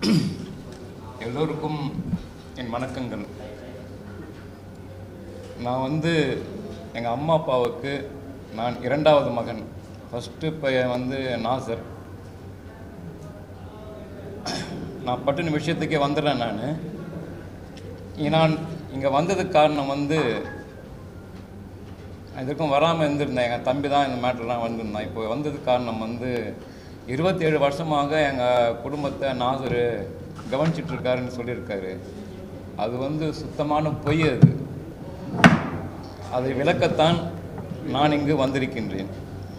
எல்லோருக்கும் என் வணக்கங்கள் நான் வந்து எங்கள் அம்மா அப்பாவுக்கு நான் இரண்டாவது மகன் ஃபஸ்ட்டு பையன் வந்து நாசர் நான் பட்டுன விஷயத்துக்கே வந்துடுறேன் நான் நான் இங்கே வந்ததுக்கு காரணம் வந்து இதுக்கும் வராமல் இருந்திருந்தேன் எங்கள் தம்பி தான் இந்த மேட்டர்லாம் வந்திருந்தான் இப்போ வந்ததுக்கு காரணம் வந்து இருபத்தேழு வருஷமாக எங்கள் குடும்பத்தை நாசர் கவனிச்சிட்டு இருக்காருன்னு சொல்லியிருக்காரு அது வந்து சுத்தமான பொய் அது அதை விளக்கத்தான் நான் இங்கு வந்திருக்கின்றேன்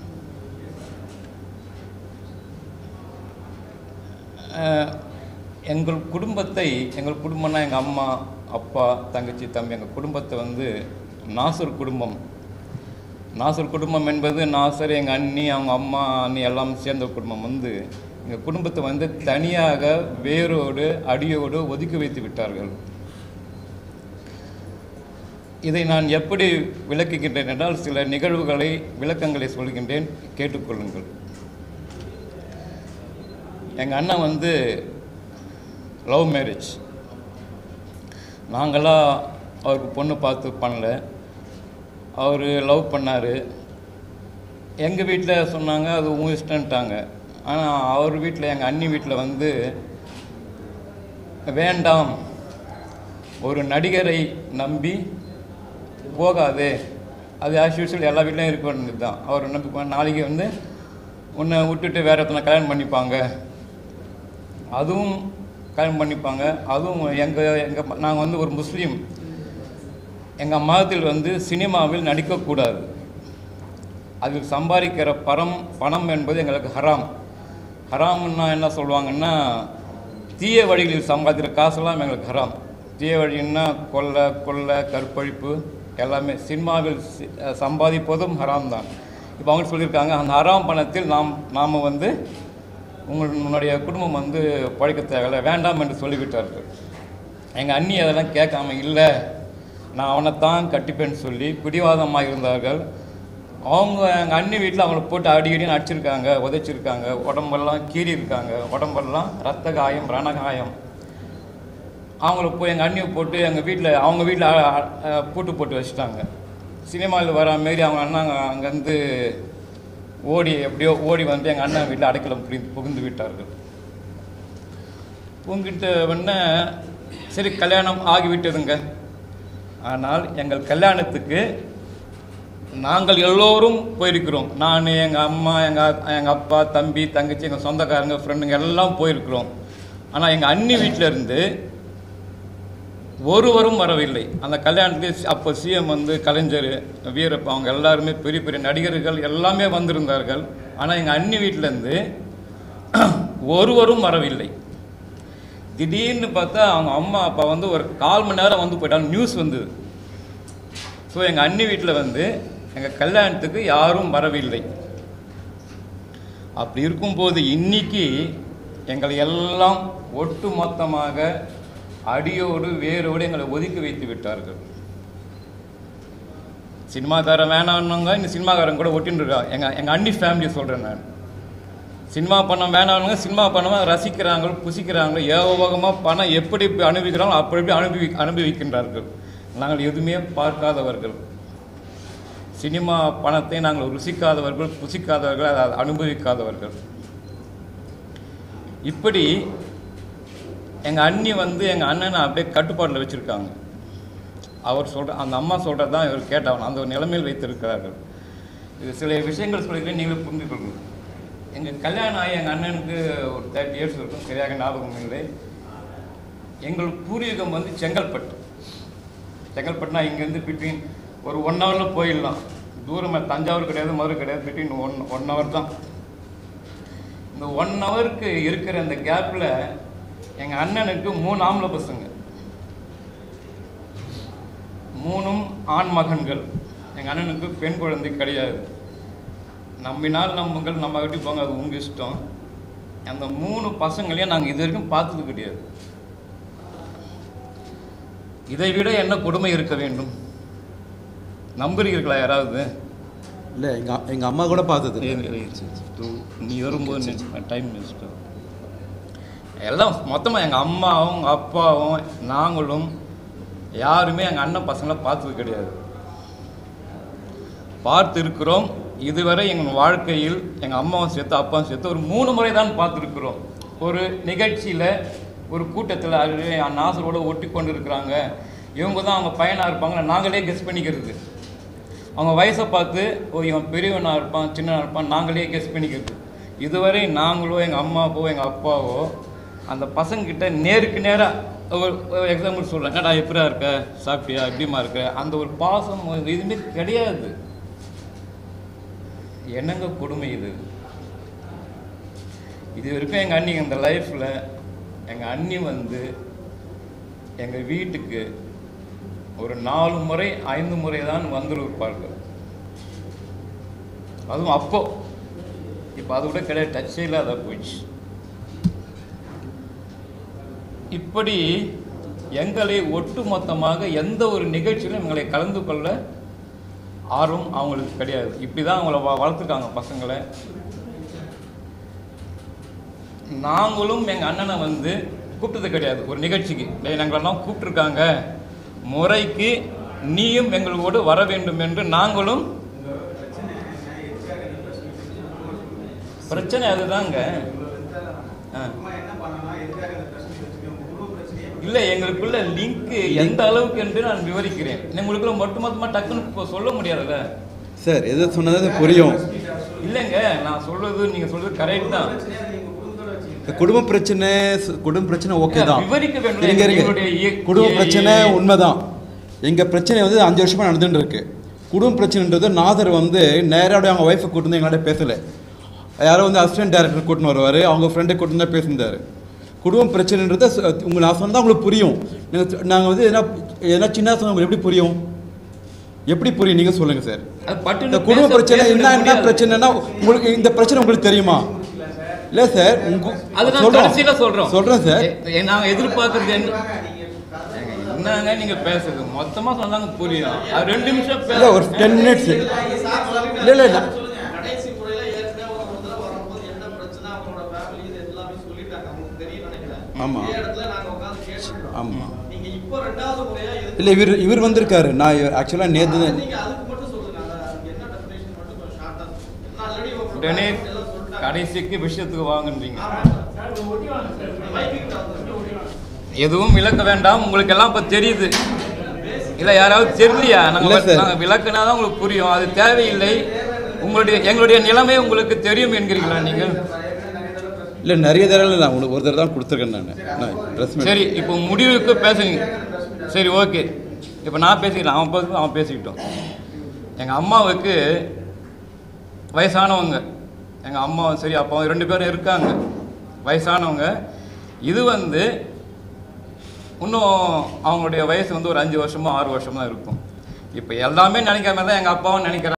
அஹ், எங்கள் குடும்பத்தை எங்கள் குடும்பம்னா எங்கள் அம்மா அப்பா தங்கச்சி தம்பி எங்கள் குடும்பத்தை வந்து நாசர் குடும்பம் நாசர் குடும்பம் என்பது நாசர் எங்கள் அண்ணி அவங்க அம்மா அண்ணி எல்லாம் சேர்ந்த குடும்பம் வந்து எங்கள் குடும்பத்தை வந்து தனியாக வேரோடு அடியோடு ஒதுக்கி வைத்து விட்டார்கள் இதை நான் எப்படி விளக்குகின்றேன் என்றால் சில நிகழ்வுகளை விளக்கங்களை சொல்கின்றேன் கேட்டுக்கொள்ளுங்கள் எங்கள் அண்ணன் வந்து லவ் மேரேஜ் நாங்களாம் அவருக்கு பொண்ணு பார்த்து பண்ணல அவர் லவ் பண்ணார் எங்கள் வீட்டில் சொன்னாங்க அது உங்கள் இஷ்டன்ட்டாங்க ஆனால் அவர் வீட்டில் எங்கள் அண்ணி வீட்டில் வந்து வேண்டாம் ஒரு நடிகரை நம்பி போகாதே அது ஆஸ் யூஸ்வல் எல்லா வீட்லையும் இருக்க வேண்டியது தான் அவர் நம்பி போ- நாளைக்கு வந்து உன்னை விட்டுட்டு வேற ஒருத்தனை கல்யாணம் பண்ணிப்பாங்க அதுவும் கல்யாணம் பண்ணிப்பாங்க அதுவும் எங்கள் எங்கள் நாங்கள் வந்து ஒரு முஸ்லீம் எங்கள் மதத்தில் வந்து சினிமாவில் நடிக்கக்கூடாது அதில் சம்பாதிக்கிற பரம் பணம் என்பது எங்களுக்கு ஹராம் ஹராம்னா என்ன சொல்லுவாங்கன்னா தீய வழிகளில் சம்பாதிக்கிற காசெல்லாம் எங்களுக்கு ஹராம் தீய வழின்னா கொள்ளை கொள்ளை கற்பழிப்பு எல்லாமே சினிமாவில் சி- அஹ் சம்பாதிப்பதும் ஹராம் தான் இப்போ அவங்க சொல்லியிருக்காங்க அந்த ஹராம் பணத்தில் நாம் நாம் வந்து உங்களுடைய குடும்பம் வந்து பழைக்க தேவையில்லை வேண்டாம் என்று சொல்லிவிட்டார்கள் எங்கள் அண்ணி அதெல்லாம் கேட்காம இல்லை நான் அவனைத்தான் கட்டிப்பேன்னு சொல்லி பிடிவாதமாக இருந்தார்கள் அவங்க எங்கள் அண்ணி வீட்டில் அவங்கள போட்டு அடிக்கடி அடிச்சிருக்காங்க உதைச்சிருக்காங்க உடம்பெல்லாம் கீறி இருக்காங்க உடம்பெல்லாம் ரத்த காயம் ரணகாயம் அவங்கள போய் எங்கள் அண்ணியை போட்டு எங்கள் வீட்டில் அவங்க வீட்டில் பூட்டு போட்டு வச்சுட்டாங்க சினிமாவில் வர மாரி அவங்க அண்ணாங்க அங்கேருந்து ஓடி எப்படியோ ஓடி வந்து எங்கள் அண்ணன் வீட்டில் அடைக்கலம் புரிந்து புகுந்து விட்டார்கள் புகுந்துட்ட உடனே சரி கல்யாணம் ஆகிவிட்டதுங்க ஆனால் எங்கள் கல்யாணத்துக்கு நாங்கள் எல்லோரும் போயிருக்கிறோம் நான் எங்கள் அம்மா எங்கள் எங்கள் அப்பா தம்பி தங்கச்சி எங்கள் சொந்தக்காரங்க ஃப்ரெண்டுங்க எல்லாம் போயிருக்கிறோம் ஆனால் எங்கள் அண்ணி வீட்டில் இருந்து ஒருவரும் வரவில்லை அந்த கல்யாணத்துக்கு அப்போ சிஎம் வந்து கலைஞர் வீரப்ப அவங்க எல்லாருமே பெரிய பெரிய நடிகர்கள் எல்லாமே வந்திருந்தார்கள் ஆனால் எங்கள் அண்ணி வீட்டிலேருந்து ஒருவரும் வரவில்லை திடீர்னு பார்த்தா அவங்க அம்மா அப்பா வந்து ஒரு கால் மணி நேரம் வந்து போயிட்டாங்க நியூஸ் வந்தது ஸோ எங்கள் அண்ணி வீட்டில் வந்து எங்கள் கல்யாணத்துக்கு யாரும் வரவில்லை அப்படி இருக்கும்போது இன்னைக்கு எங்களை எல்லாம் ஒட்டு மொத்தமாக அடியோடு வேரோடு எங்களை ஒதுக்கி வைத்து விட்டார்கள் சினிமாக்காரன் வேணாம்னுங்க இந்த சினிமாக்காரன் கூட ஒட்டின்னு இருக்கா எங்கள் எங்கள் அண்ணி ஃபேமிலி சொல்கிறேன் நான் சினிமா பணம் வேணாம்னுங்க சினிமா பணமாக ரசிக்கிறாங்க புசிக்கிறாங்க ஏகோபகமாக பணம் எப்படி இப்ப அனுபவிக்கிறாங்களோ அப்படி எப்படி அனுபவி அனுபவிக்கின்றார்கள் நாங்கள் எதுவுமே பார்க்காதவர்கள் சினிமா பணத்தை நாங்கள் ருசிக்காதவர்கள் புசிக்காதவர்கள் அதை அனுபவிக்காதவர்கள் இப்படி எங்கள் அண்ணி வந்து எங்கள் அண்ணனை அப்படியே கட்டுப்பாட்டில் வச்சுருக்காங்க அவர் சொல்கிற அந்த அம்மா சொல்கிறது தான் இவர் கேட்டவன் அந்த ஒரு நிலைமையில் வைத்திருக்கிறார்கள் இது சில விஷயங்கள் சொல்லிக்கிறேன் நீங்களும் புரிந்து கொள்ளுங்கள் எங்கள் கல்யாணம் ஆகி எங்கள் அண்ணனுக்கு ஒரு தேர்ட்டி இயர்ஸ் இருக்கும் சரியாக ஞாபகம் இல்லை எங்கள் பூர்வீகம் வந்து செங்கல்பட்டு செங்கல்பட்டுனா இங்கேருந்து பிட்வீன் ஒரு ஒன் ஹவரில் போயிடலாம் தூரமாக தஞ்சாவூர் கிடையாது மதுரை கிடையாது பிட்வீன் ஒன் ஒன் ஹவர் தான் இந்த ஒன் ஹவருக்கு இருக்கிற அந்த கேப்பில் எங்கள் அண்ணனுக்கு மூணு ஆம்பளை பசங்க மூணும் ஆண் மகன்கள் எங்கள் அண்ணனுக்கு பெண் குழந்தை கிடையாது நம்பினால் நம்புங்கள் நம்ம கட்டி போங்க அது உங்கள் இஷ்டம் அந்த மூணு பசங்களையும் நாங்கள் இது வரைக்கும் பார்த்தது கிடையாது இதை விட என்ன கொடுமை இருக்க வேண்டும் நம்புறீர்களா யாராவது இல்லை எங்கள் எங்கள் அம்மா கூட பார்த்தது நீ வரும்போது டைம் வேஸ்ட்டு எல்லாம் மொத்தமாக எங்கள் அம்மாவும் எங்கள் அப்பாவும் நாங்களும் யாருமே எங்கள் அண்ணன் பசங்களை பார்த்தது கிடையாது பார்த்து இருக்கிறோம் இதுவரை எங்கள் வாழ்க்கையில் எங்கள் அம்மாவும் சேர்த்து அப்பாவும் சேர்த்து ஒரு மூணு முறை தான் பார்த்துருக்குறோம் ஒரு நிகழ்ச்சியில் ஒரு கூட்டத்தில் அது நாசரோட ஒட்டி கொண்டு இருக்கிறாங்க இவங்க தான் அவங்க பையனாக இருப்பாங்க நாங்களே கெஸ் பண்ணிக்கிறது அவங்க வயசை பார்த்து ஓ இவன் பெரியவனாக இருப்பான் சின்னவனாக இருப்பான் நாங்களே கெஸ் பண்ணிக்கிறது இதுவரை நாங்களோ எங்கள் அம்மாவோ எங்கள் அப்பாவோ அந்த பசங்கக்கிட்ட நேருக்கு நேராக ஒரு ஒரு எக்ஸாம்பிள் சொல்கிறேன் என்னடா எப்படியா இருக்க சாப்பிட்டியா எப்படிமா இருக்க அந்த ஒரு பாசம் எதுவுமே கிடையாது என்னங்க கொடுமை இது இது வரைக்கும் எங்கள் அண்ணி இந்த லைஃப்பில் எங்கள் அண்ணி வந்து எங்கள் வீட்டுக்கு ஒரு நாலு முறை ஐந்து முறை தான் வந்திருப்பார்கள் அதுவும் அப்போ இப்போ அது கூட கிடையாது டச்சே இல்லாத போயிடுச்சு இப்படி எங்களை ஒட்டுமொத்தமாக எந்த ஒரு நிகழ்ச்சியிலும் எங்களை கலந்து கொள்ள ஆர்வம் அவங்களுக்கு கிடையாது இப்படி தான் அவங்கள வ வளர்த்துருக்காங்க பசங்களை நாங்களும் எங்கள் அண்ணனை வந்து கூப்பிட்டது கிடையாது ஒரு நிகழ்ச்சிக்கு டேய் நாங்களெல்லாம் கூப்பிட்ருக்காங்க முறைக்கு நீயும் எங்களோடு வர வேண்டும் என்று நாங்களும் பிரச்சனை அதுதாங்க ஆ இல்லை எங்களுக்குள்ள லிங்க் எந்த அளவுக்கு என்று நான் விவரிக்கிறேன் உங்களுக்குள்ள மட்டுமொத்தமாக டக்குன்னு இப்போ சொல்ல முடியாதுல்ல சார் எது சொன்னது புரியும் இல்லைங்க நான் சொல்றது நீங்க சொல்றது கரெக்ட் தான் இந்த குடும்ப பிரச்சனை சு- குடும்ப பிரச்சனை ஓகே தான் விவரிக்க வேண்டும் இருங்க, இருங்க. எங்களுடைய இய- குடும்ப இய- பிரச்சனை உண்மைதான் எங்க பிரச்சனை வந்து அஞ்சு வருஷமா நடந்துட்டு இருக்கு குடும்ப பிரச்சனைன்றது நாதர் வந்து நேரடியாக அவங்க ஒய்ஃபை கூட்டு வந்து எங்களாட்ட பேசல யாரோ வந்து அசிஸ்டன்ட் டைரக்டர் கூட்டின்னு வருவார் அவங்க ஃப்ரெண்டை கூட்டு தான் பேசியிருந்தாரு குடும்ப பிரச்சனைன்றது ச- உங்க நான் சொன்னா உங்களுக்கு புரியும் நாங்கள் வந்து என்ன என்ன சின்ன சொன்னா உங்களுக்கு எப்படி புரியும் எப்படி புரியும் நீங்கள் சொல்லுங்கள் சார் அது பட்டுன்னு இந்த குடும்ப பேச- பிரச்சனை பேச என்ன என்ன முடியாது. பிரச்சனைனா உங்களுக்கு இந்த பிரச்சனை உங்களுக்கு தெரியுமா இல்ல சார் உங்க அதுதான் சொல்றோம். கடைசியில சொல்றோம் சொல்றேன் சார் எ- எ- நாங்க எதிர்பார்க்கறது என்ன ஏங்க, என்னங்க நீங்க பேசுறது மொத்தமா சொன்னாங்க புரியும் அது ரெண்டு நிமிஷம் இல்ல ஒரு பேச டென் மினிட்ஸ் இல்ல இல்ல இல்ல கடைசி முறையில ஏற்கனவே ஒரு ஒரு தடவை வரும்போது என்ன பிரச்சனை அவங்களோட ஃபேமிலி இது எல்லாமே சொல்லிட்டாங்க அவங்களுக்கு தெரியும் நினைக்கிறேன் ஆமா. இதே இடத்துல நாங்க உட்கார்ந்து கேட்டுருக்கோம் ஆமா நீங்க இப்போ ரெண்டாவது முறையா எதுக்கு இல்ல இவர் இவர் வந்திருக்காரு நான் ஆக்சுவலா நேத்து தான் நீங்க அதுக்கு மட்டும் சொல்லுங்க அந்த அதுக்கு என்ன டெஃபினேஷன் மட்டும் கொஞ்சம் ஷார்ட்டா சொல்லுங்க ஆல்ரெடி உடனே கடைசிக்கு விஷயத்துக்கு வாங்குன்றீங்க எதுவும் விளக்க வேண்டாம் உங்களுக்கு எல்லாம் இப்போ தெரியுது இல்லை யாராவது தெரியலையா இல்ல நாங்கள் சார். நாங்கள் விளக்குனா தான் உங்களுக்கு புரியும் அது தேவையில்லை உங்களுடைய எங்களுடைய நிலைமை உங்களுக்கு தெரியும் என்கிறீங்களா நீங்கள் இல்ல நிறைய தடவை நான் உங்களுக்கு ஒரு தடவை தான் கொடுத்துருக்கேன் நான் நான் ட்ரெஸ் சரி இப்போ முடிவுக்கு பேசுங்க சரி ஓகே இப்போ நான் பேசிக்கிறேன் அவன் பேச அவன் பேசிக்கிட்டோம் எங்கள் அம்மாவுக்கு வயசானவங்க எங்கள் அம்மாவும் சரி அப்பாவும் ரெண்டு பேரும் இருக்காங்க வயசானவங்க இது வந்து இன்னும் அவங்களுடைய வயசு வந்து ஒரு அஞ்சு வருஷமோ ஆறு வருஷமோ இருக்கும் இப்போ எல்லாமே நினைக்காம தான் எங்கள் அப்பாவும் நினைக்கிறாங்க